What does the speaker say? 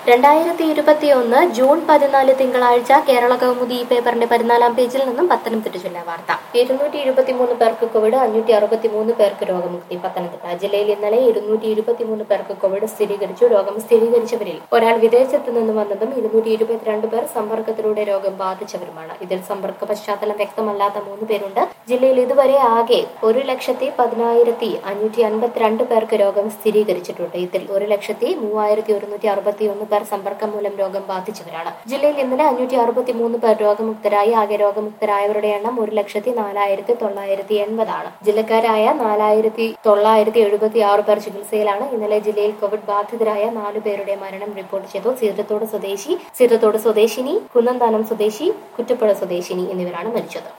രണ്ടായിരത്തി ഇരുപത്തിയൊന്ന് ജൂൺ പതിനാല് തിങ്കളാഴ്ച കേരള കൗമുദി ഈ പേപ്പറിന്റെ പതിനാലാം പേജിൽ നിന്നും പത്തനംതിട്ട ജില്ലാ വാർത്ത ഇരുന്നൂറ്റി ഇരുപത്തിമൂന്ന് പേർക്ക് കോവിഡ് അഞ്ഞൂറ്റി അറുപത്തിമൂന്ന് പേർക്ക് രോഗമുക്തി പത്തനംതിട്ട ജില്ലയിൽ ഇന്നലെ ഇരുന്നൂറ്റി ഇരുപത്തിമൂന്ന് പേർക്ക് കോവിഡ് സ്ഥിരീകരിച്ചു രോഗം സ്ഥിരീകരിച്ചവരിൽ ഒരാൾ വിദേശത്ത് നിന്ന് വന്നതും ഇരുന്നൂറ്റി ഇരുപത്തിരണ്ട് പേർ സമ്പർക്കത്തിലൂടെ രോഗം ബാധിച്ചവരുമാണ് ഇതിൽ സമ്പർക്ക പശ്ചാത്തലം വ്യക്തമല്ലാത്ത മൂന്ന് പേരുണ്ട് ജില്ലയിൽ ഇതുവരെ ആകെ ഒരു ലക്ഷത്തി പതിനായിരത്തി അഞ്ഞൂറ്റി അൻപത്തിരണ്ട് പേർക്ക് രോഗം സ്ഥിരീകരിച്ചിട്ടുണ്ട് ഇതിൽ ഒരു ലക്ഷത്തി മൂവായിരത്തി ഒരുന്നൂറ്റി അറുപത്തി ഒന്ന് പേർ സമ്പർക്കം മൂലം രോഗം ബാധിച്ചവരാണ് ജില്ലയിൽ ഇന്നലെ അഞ്ഞൂറ്റി അറുപത്തി മൂന്ന് പേർ രോഗമുക്തരായി ആകെ രോഗമുക്തരായവരുടെ എണ്ണം ഒരു ലക്ഷത്തി നാലായിരത്തി തൊള്ളായിരത്തി എൺപതാണ് ജില്ലക്കാരായ നാലായിരത്തി തൊള്ളായിരത്തി എഴുപത്തി ആറ് പേർ ചികിത്സയിലാണ് ഇന്നലെ ജില്ലയിൽ കോവിഡ് ബാധിതരായ നാലു പേരുടെ മരണം റിപ്പോർട്ട് ചെയ്തു സീതത്തോട് സ്വദേശി സീതത്തോട് സ്വദേശിനി കുന്നന്താനം സ്വദേശി കുറ്റപ്പുഴ സ്വദേശിനി എന്നിവരാണ് മരിച്ചത്